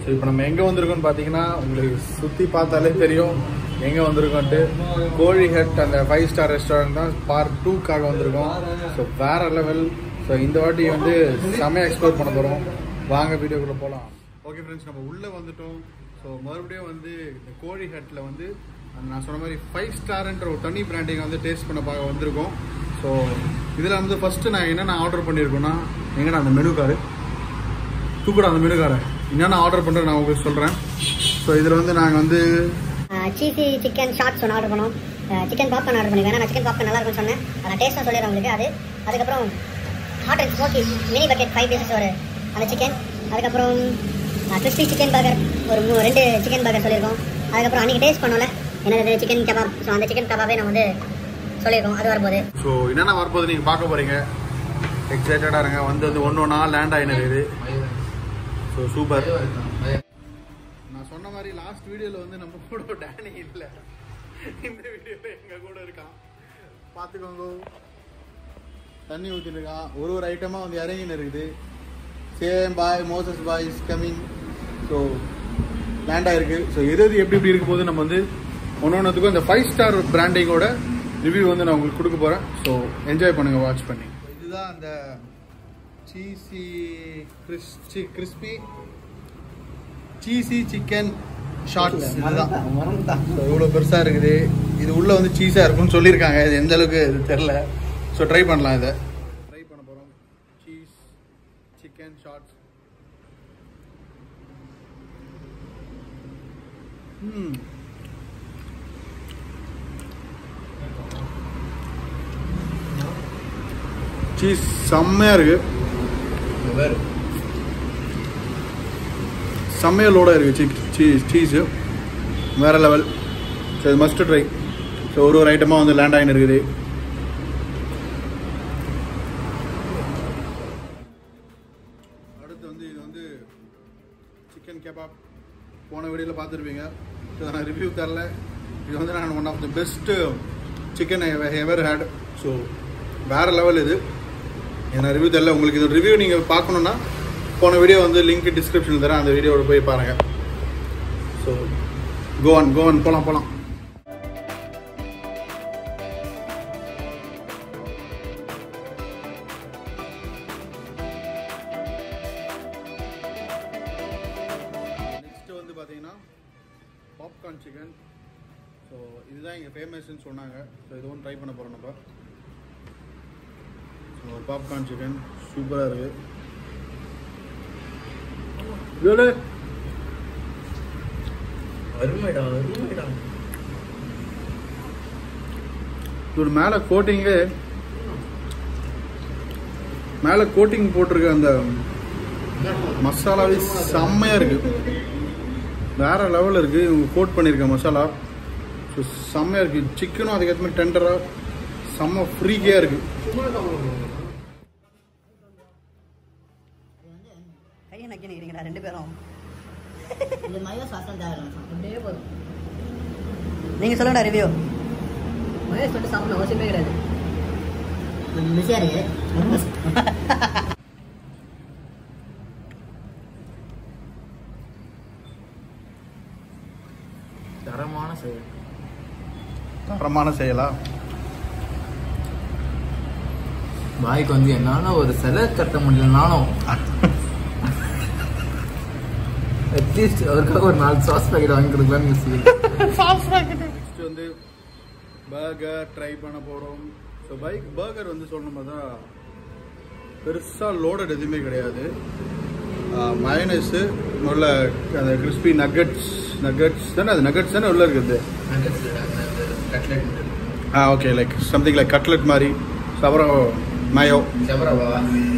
So இப்போ நம்ம எங்கே வந்திருக்கோம்னு பார்த்தீங்கன்னா உங்களுக்கு சுற்றி பார்த்தாலே தெரியும் எங்கே வந்திருக்கோன்ட்டு கோழி ஹட் அந்த ஃபைவ் ஸ்டார் ரெஸ்டாரண்ட் தான் பார்ட் டூக்காக வந்திருக்கோம் ஸோ வேற லெவல் ஸோ இந்த வாட்டி வந்து செமையாக எக்ஸ்ப்ளோர் பண்ண போகிறோம் வாங்க வீடியோக்குள்ளே போகலாம் ஓகே ஃப்ரெண்ட்ஸ் நம்ம உள்ளே வந்துட்டோம் ஸோ மறுபடியும் வந்து இந்த கோழி ஹட்டில் வந்து அந்த நான் சொன்ன மாதிரி ஃபைவ் ஸ்டார்ன்ற ஒரு தனி பிராண்டிங் வந்து டேஸ்ட் பண்ண பார்க்க வந்திருக்கோம் ஸோ இதில் வந்து ஃபஸ்ட்டு நான் என்னென்ன ஆர்டர் பண்ணியிருக்கோன்னா எங்கன்னா அந்த மெனு கார்டு தூக்குடா அந்த மெனு கார்டை என்னென்ன ஆர்டர் பண்ணுறேன் நான் உங்களுக்கு சொல்கிறேன் ஸோ இதில் வந்து நாங்கள் வந்து சீசி சிக்கன் ஷார்ட்ஸ் ஒன்று ஆர்டர் பண்ணோம் சிக்கன் பாப்கார்ன் ஆர்டர் பண்ணிருக்கேன் நான் சிக்கன் பாப்கார்ன் நல்லா இருக்கும்னு சொன்னேன் அதை டேஸ்ட்டும் சொல்லிடுறேன் உங்களுக்கு அது அதுக்கப்புறம் hot and smoky mini bucket five pieces ஒரு அந்த சிக்கன் அதுக்கப்புறம் கிறிஸ்பி சிக்கன் பர்கர் ஒரு மூ ரெண்டு சிக்கன் பர்கர் சொல்லியிருக்கோம் அதுக்கப்புறம் அன்றைக்கி டேஸ்ட் பண்ணோம்ல என்னது சிக்கன் கபாப் ஸோ அந்த சிக்கன் கபாபே நம்ம வந்து சொல்லியிருக்கோம் அது வரும்போது ஸோ என்னென்ன வரப்போகுது நீங்கள் பார்க்க போகிறீங்க எக்ஸைட்டடாக இருங்க வந்து வந்து ஒன்று ஒன்றா லேண்ட் ஆகினது ஸோ சூப்பர் நான் சொன்ன மாதிரி லாஸ்ட் வீடியோவில் வந்து நம்ம கூட டேனி இல்லை இந்த வீடியோவில் எங்கள் கூட இருக்கான் பார்த்துக்கோங்க தண்ணி ஊற்றிட்டு இருக்கான் ஒரு ஒரு ஐட்டமாக வந்து இறங்கின்னு இருக்குது same boy Moses boy is coming so land ஆயிருக்கு ஸோ எது எது எப்படி எப்படி இருக்க போது நம்ம வந்து ஒன்று ஒன்றுத்துக்கும் இந்த ஃபைவ் ஸ்டார் பிராண்டிங்கோட ரிவ்யூ வந்து நான் உங்களுக்கு கொடுக்க போகிறேன் ஸோ என்ஜாய் பண்ணுங்கள் வாட்ச் பண்ணி இதுதான் அந்த cheesy christy crispy cheesy chicken shots இதுதான் ஸோ இவ்வளோ பெருசாக இருக்குது இது உள்ளே வந்து சீஸாக இருக்கும்னு சொல்லியிருக்காங்க இது எந்த அளவுக்கு இது தெரில ஸோ ட்ரை பண்ணலாம் இதை ட்ரை பண்ண போகிறோம் சீஸ் சிக்கன் ஷார்ட்ஸ் ம் சீஸ் செம்மையாக இருக்கு செம்மையாக லோடாக இருக்குது சீஸ் சீஸு வேறு லெவல் ஸோ இது மஸ்ட் ட்ரை ஸோ ஒரு ஒரு ஐட்டமாக வந்து லேண்ட் ஆகின்னு இருக்குது அடுத்து வந்து இது வந்து சிக்கன் கெபாப் போன வீடியோவில் பார்த்துருப்பீங்க ஸோ நான் ரிவ்யூ தரல இது வந்து நான் one of the best chicken ever had so வேறு லெவல் இது இது நான் ரிவ்யூ தரல உங்களுக்கு இது ரிவ்யூ நீங்கள் பார்க்கணுன்னா போன வீடியோ வந்து லிங்க் டிஸ்கிரிப்ஷனில் தரேன் அந்த வீடியோவோட போய் பாருங்கள் ஸோ கோவன் கோவன் போகலாம் போகலாம் நெக்ஸ்ட் வந்து பார்த்தீங்கன்னா பாப்கார்ன் சிக்கன் ஸோ இதுதான் இங்கே ஃபேமஸ்ன்னு சொன்னாங்க ஸோ இது ஒன்று ட்ரை பண்ண போகிறோம் நம்ம ஸோ பாப்கார்ன் சிக்கன் சூப்பராக இருக்குது இதோட அருமைடா அருமைடா இதோட மேலே கோட்டிங்கு மேலே கோட்டிங் போட்டிருக்க அந்த மசாலாவே செம்மையாக இருக்குது வேற லெவலில் இருக்குது இவங்க கோட் பண்ணியிருக்க மசாலா ஸோ செம்மையாக இருக்குது சிக்கனும் அதுக்கேற்ற மாதிரி டெண்டராக செம்ம ஃப்ரீக்கியாக இருக்குது கையை நக்கி நிற்கிறீங்களா ரெண்டு பேரும் இந்த மயோ சாசம் தேவை அப்படியே போதும் நீங்கள் சொல்லுங்கடா ரிவ்யூ மயோ சொல்லிட்டு சாப்பிடணும் அவசியமே கிடையாது பிஸியாக இருக்கு தரமான செயல் தரமான செயலா பாய்க்கு வந்து என்னால ஒரு சிலை கட்ட முடியலனாலும் அட்லீஸ்ட் அவருக்காக ஒரு நாலு சாஸ் பாக்கெட் வாங்கி கொடுக்கலாம்னு யோசிக்கிறேன் நெக்ஸ்ட் வந்து பர்கர் ட்ரை பண்ண போகிறோம் ஸோ பைக் பர்கர் வந்து சொல்லணும் தான் பெருசாக லோடட் எதுவுமே கிடையாது மயனஸு உள்ள அந்த கிறிஸ்பி நக்கட்ஸ் நக்கட்ஸ் தானே அது நக்கட்ஸ் தானே உள்ள இருக்குது கட்லெட் ஆ okay like something like cutlet மாதிரி So, அப்புறம் மயோ ஜபராவா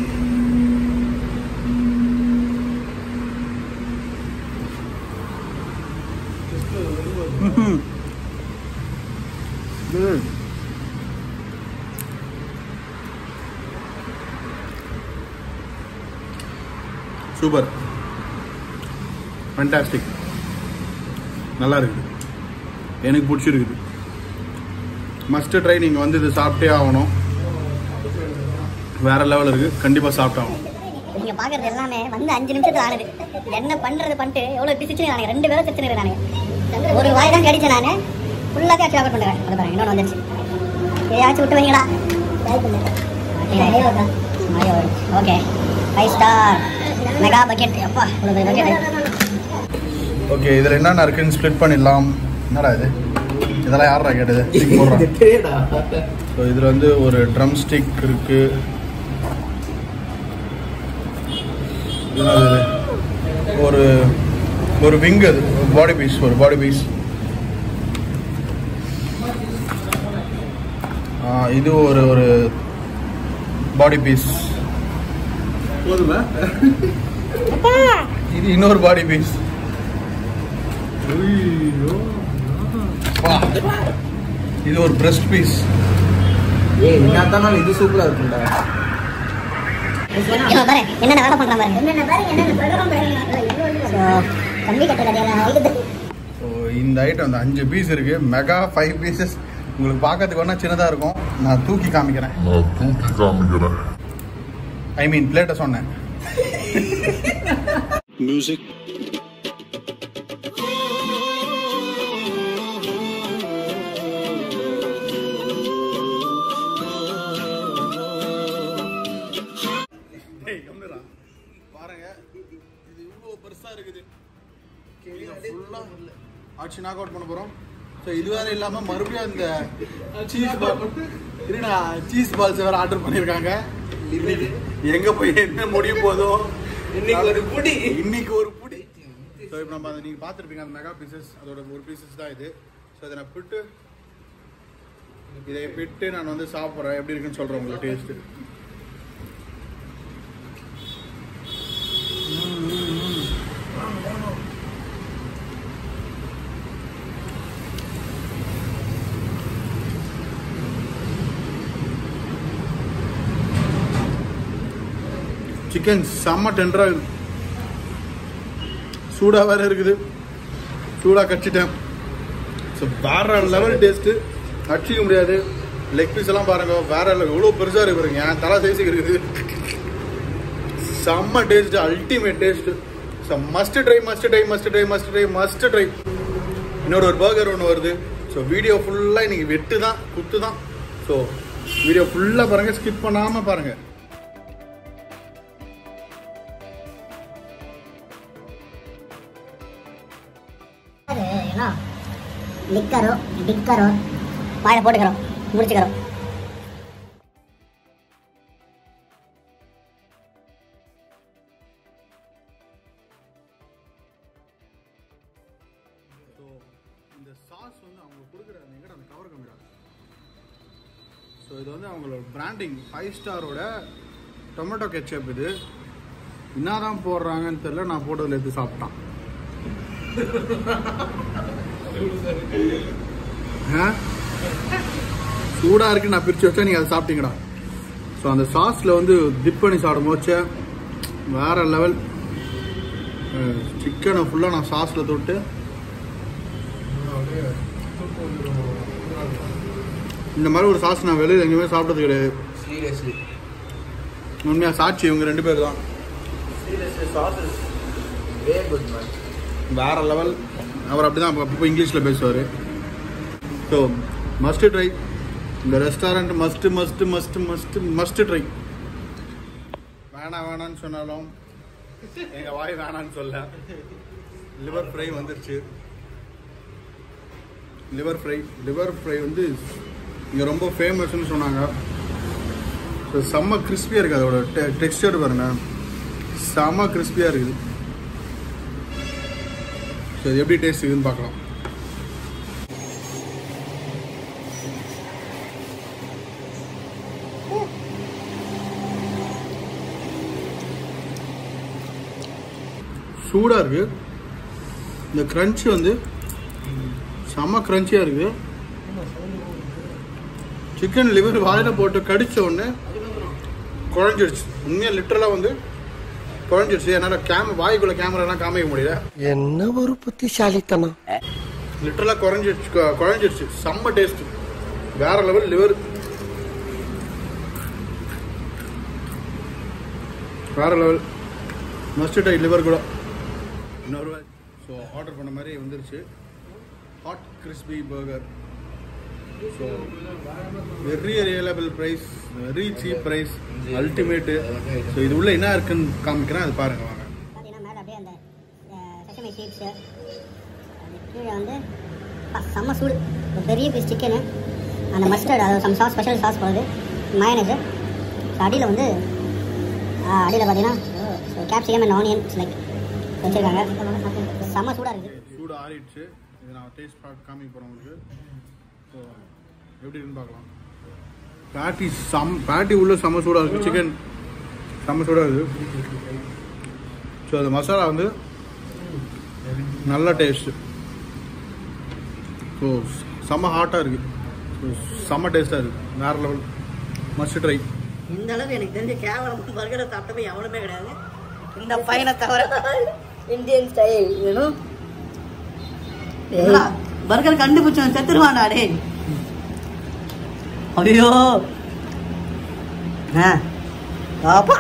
சூப்பர் ஃபண்டாஸ்டிக் நல்லா இருக்குது எனக்கு பிடிச்சிருக்குது மஸ்ட் ட்ரை நீங்கள் வந்து இது சாப்பிட்டே ஆகணும் வேற லெவல் இருக்குது கண்டிப்பாக சாப்பிட்டாகணும் நீங்க பாக்குறது எல்லாமே வந்து அஞ்சு நிமிஷத்துல ஆனது என்ன பண்றது பண்ணிட்டு எவ்வளவு பிசிச்சு நாங்க ரெண்டு பேரும் சிரிச்சு நானு ஒரு வாய் தான் கடிச்சேன் நானு ஃபுல்லாக ஆச்சு ஆஃபர் பண்ணுறேன் அது பாருங்க இன்னொன்று வந்துருச்சு ஏதாச்சும் விட்டு வரீங்களா okay five star mega bucket அப்பா இவ்வளோ பக்கெட் ஓகே இதில் என்னென்ன இருக்குன்னு ஸ்ப்ளிட் பண்ணிடலாம் என்னடா இது இதெல்லாம் யாரா கேட்டது போடுறான் தெரியுடா ஸோ இதில் வந்து ஒரு ட்ரம் ஸ்டிக் இருக்கு என்னது இது? ஒரு ஒரு விங் அது பாடி பீஸ் ஒரு பாடி பீஸ் இது ஒரு ஒரு பாடி பீஸ் போதுமா இது இன்னொரு பாடி பீஸ் இது ஒரு பிரஸ்ட் பீஸ் ஏய் என்னத்தான் இது சூப்பரா இருக்கும்டா இவன் பாரு என்னென்ன வேலை பண்றான் பாருங்க என்னென்ன பாருங்க என்னென்ன கம்பி கட்டல ஸோ இந்த ஐட்டம் அந்த அஞ்சு பீஸ் இருக்கு மெகா ஃபைவ் பீசஸ் உங்களுக்கு பார்க்கறதுக்கு ஒன்றா சின்னதாக இருக்கும் நான் தூக்கி காமிக்கிறேன் நான் தூக்கி காமிக்கிறேன் ஐ மீன் பிளேட்டை சொன்னேன் Music. டேய் கம்மிடா பாருங்க இது இவ்வளோ பெருசாக இருக்குது ஃபுல்லாக ஆட்சி நாக் அவுட் பண்ண போகிறோம் ஸோ இது வேற இல்லாமல் மறுபடியும் அந்த சீஸ் பால் இருடா சீஸ் பால்ஸ் வேறு ஆர்டர் பண்ணியிருக்காங்க எங்கே போய் என்ன முடிய போதோ இன்னைக்கு ஒரு புடி. இன்னைக்கு ஒரு புடி ஸோ இப்போ நம்ம அதை நீங்கள் பார்த்துருப்பீங்க அந்த மெகா பீசஸ் அதோட ஒரு பீசஸ் தான் இது ஸோ இதை நான் பிட்டு இதை பிட்டு நான் வந்து சாப்பிட்றேன் எப்படி இருக்குன்னு சொல்கிறேன் உங்களுக்கு டேஸ்ட்டு சிக்கன் செம்ம டெண்டரா இருக்கு சூடா வேற இருக்குது சூடா கடிச்சிட்டேன் ஸோ வேற லெவல் டேஸ்ட்டு அடிச்சிக்க முடியாது லெக் பீஸ் எல்லாம் பாருங்க வேற level. எவ்வளோ பெருசா இருக்கு பாருங்க என் தலை சைஸுக்கு இருக்குது செம்ம taste ultimate taste so must try must try must try must try must try இன்னொரு ஒரு பர்கர் ஒன்று வருது ஸோ வீடியோ ஃபுல்லாக இன்னைக்கு வெட்டு தான் குத்து தான் ஸோ வீடியோ ஃபுல்லாக பாருங்க ஸ்கிப் பண்ணாமல் பாருங்க லிக்கரோ டிக்கரோ வாயில போட்டுக்கிறோம் முடிச்சுக்கிறோம் ஸோ இந்த சாஸ் வந்து அவங்க கொடுக்குற அந்த எங்கட அந்த கவர் கம்மிடா ஸோ இது வந்து அவங்களோட பிராண்டிங் ஃபைவ் ஸ்டாரோட டொமேட்டோ கெச்சப் இது என்னதான் போடுறாங்கன்னு தெரியல நான் போட்டதில் எடுத்து சாப்பிட்டான் ஆ? சூடா இருக்கு நான் பிரிச்சு வச்சா நீங்க அதை சாப்பிட்டீங்கடா ஸோ அந்த சாஸ்ல வந்து டிப் பண்ணி சாப்பிடும் போச்ச வேற லெவல் சிக்கனை ஃபுல்லாக நான் சாஸில் தொட்டு இந்த மாதிரி ஒரு சாஸ் நான் வெளியில் எங்கேயுமே சாப்பிட்டது கிடையாது சீரியஸ்லி உண்மையாக சாட்சி இவங்க ரெண்டு பேர் தான் seriously sauce is way good man வேற லெவல் அவர் அப்படி தான் அப்பப்போ இங்கிலீஷில் பேசுவார் ஸோ மஸ்ட் ட்ரை இந்த restaurant must must must must must try வேணாம் வேணான்னு சொன்னாலும் எங்கள் வாய் வேணான்னு சொல்ல லிவர் ஃப்ரை வந்துருச்சு லிவர் ஃப்ரை லிவர் ஃப்ரை வந்து இங்கே ரொம்ப ஃபேமஸ்னு சொன்னாங்க ஸோ செம்ம கிறிஸ்பியாக இருக்குது அதோட டெ டெக்ஸ்டர் பாருங்க செம்ம கிறிஸ்பியாக இருக்குது ஸோ இது எப்படி டேஸ்ட் இருக்குன்னு பார்க்கலாம் சூடாக இருக்கு இந்த க்ரன்ச் வந்து செம்ம க்ரன்ச்சியாக இருக்கு சிக்கன் லிவர் வாயில போட்டு கடிச்ச உடனே குழஞ்சிடுச்சு உண்மையாக லிட்டரலாக வந்து குழஞ்சிடுச்சு என்னால் கேம வாய்க்குள்ள கேமராலாம் காமிக்க முடியல என்ன ஒரு புத்திசாலித்தனம் லிட்டரலாக குறைஞ்சிடுச்சு கு- குழஞ்சிடுச்சு செம்ம டேஸ்ட் வேற லெவல் லிவர் வேற லெவல் மஸ்டர்ட் லிவர் கூட இன்னொரு ஸோ ஆர்டர் பண்ண மாதிரி வந்துருச்சு hot crispy burger so very reliable price very cheap price ultimate so இது உள்ள என்ன இருக்குன்னு காமிக்கிறேன் அது பாருங்க வாங்க பார்த்தீங்கன்னா மேலே அப்படியே அந்த செசமி சீட்ஸு அது கீழே வந்து பா, செம்ம சூடு ஒரு பெரிய பீஸ் சிக்கனு அந்த மஸ்டர்ட் அது சம் சாஸ் ஸ்பெஷல் சாஸ் போகுது மயனது அடியில் வந்து அடியில் பார்த்தீங்கன்னா கேப்சிகம் அண்ட் ஆனியன் லைக் வச்சுருக்காங்க செம்ம சூடாக இருக்குது சூடு ஆறிடுச்சு இது நான் டேஸ்ட் பார்த்து காமிக்க போகிறேன் உங்களுக்கு ஸோ எப்படி இருக்குன்னு பார்க்கலாம் பேட்டி சம் பேட்டி உள்ள செம்ம சூடாக இருக்குது சிக்கன் செம்ம சூடாக இருக்குது ஸோ அது மசாலா வந்து நல்ல டேஸ்ட்டு ஸோ செம்ம ஹாட்டாக இருக்குது ஸோ செம்ம டேஸ்ட்டாக இருக்குது வேறு லெவல் மஸ்ட் ட்ரை இந்த அளவு எனக்கு தெரிஞ்ச கேவலம் பர்கரை சாப்பிட்டப்ப எவனுமே கிடையாது இந்த பையனை தவிர இந்தியன் ஸ்டைல் வேணும் பர்கர் கண்டுபிடிச்சவன் செத்துருவான்டா டேய் ஐயோ ஆ பாப்பா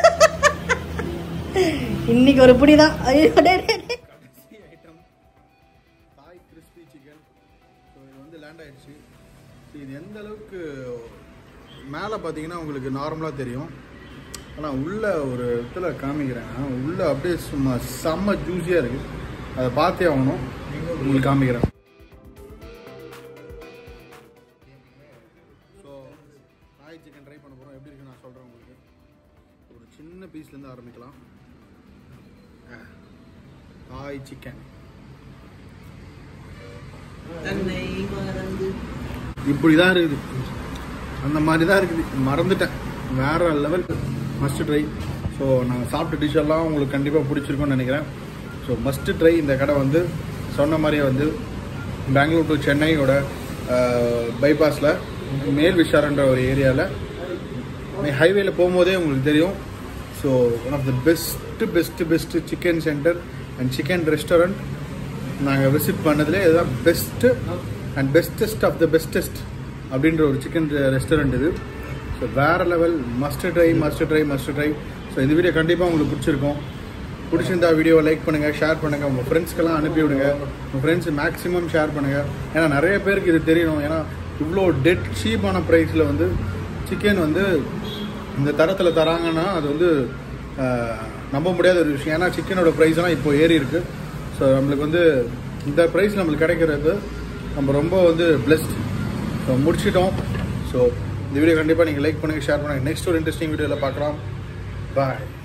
இன்னைக்கு ஒரு புடிதான் ஐயோ டேய் டேய், டேய். கடைசி ஐட்டம் தாய் கிறிஸ்பி சிக்கன் ஸோ இது வந்து லேண்ட் ஆயிடுச்சு ஸோ இது எந்த அளவுக்கு மேலே பார்த்தீங்கன்னா உங்களுக்கு நார்மலாக தெரியும் ஆனால் உள்ள ஒரு இடத்துல காமிக்கிறேன் உள்ள அப்படியே சும்மா செம்ம ஜூஸியாக இருக்குது அதை பார்த்தே ஆகணும் உங்களுக்கு காமிக்கிறேன் ஸோ தாய் சிக்கன் ட்ரை பண்ண போகிறோம் எப்படி இருக்குன்னு நான் சொல்கிறேன் உங்களுக்கு ஒரு சின்ன பீஸ்லேருந்து ஆரம்பிக்கலாம் தாய் சிக்கன் தன்னை மறந்து இப்படி தான் இருக்குது அந்த மாதிரி தான் இருக்குது மறந்துட்டேன் வேற லெவல் மஸ்ட் ட்ரை ஸோ நாங்கள் சாப்பிட்ட டிஷ் எல்லாம் உங்களுக்கு கண்டிப்பாக பிடிச்சிருக்கும்னு நினைக்கிறேன் ஸோ மஸ்ட் ட்ரை இந்த கடை வந்து சொன்ன மாதிரியே வந்து பெங்களூர் டு சென்னையோட பைபாஸில் மேல் விஷாரன்ற ஒரு ஏரியாவில் ஹைவேல போகும்போதே உங்களுக்கு தெரியும் so one of the best best best chicken centre and chicken restaurant நாங்கள் விசிட் பண்ணதுலே இதுதான் best and bestest of the bestest அப்படின்ற ஒரு சிக்கன் ரெஸ்டாரண்ட் இது ஸோ வேறு level must try must try must try so இந்த வீடியோ கண்டிப்பாக உங்களுக்கு பிடிச்சிருக்கும் பிடிச்சிருந்தா வீடியோவை லைக் பண்ணுங்கள் ஷேர் பண்ணுங்கள் உங்கள் ஃப்ரெண்ட்ஸ்க்கெல்லாம் அனுப்பி விடுங்க உங்கள் ஃப்ரெண்ட்ஸ் மேக்ஸிமம் ஷேர் பண்ணுங்கள் ஏன்னா நிறைய பேருக்கு இது தெரியணும் ஏன்னா இவ்வளோ டெட் சீப்பான ப்ரைஸில் வந்து சிக்கன் வந்து இந்த தரத்தில் தராங்கன்னா அது வந்து ஆஹ், நம்ப முடியாத ஒரு விஷயம் ஏன்னா சிக்கனோட ப்ரைஸ்லாம் இப்போ ஏறி இருக்கு ஸோ நம்மளுக்கு வந்து இந்த ப்ரைஸ் நம்மளுக்கு கிடைக்கிறது நம்ம ரொம்ப வந்து பிளெஸ்ட் ஸோ முடிச்சிட்டோம் ஸோ இந்த வீடியோ கண்டிப்பாக நீங்கள் லைக் பண்ணுங்கள் ஷேர் பண்ணுங்கள் நெக்ஸ்ட் ஒரு இன்ட்ரெஸ்டிங் வீடியோவில் பார்க்கலாம் பாய்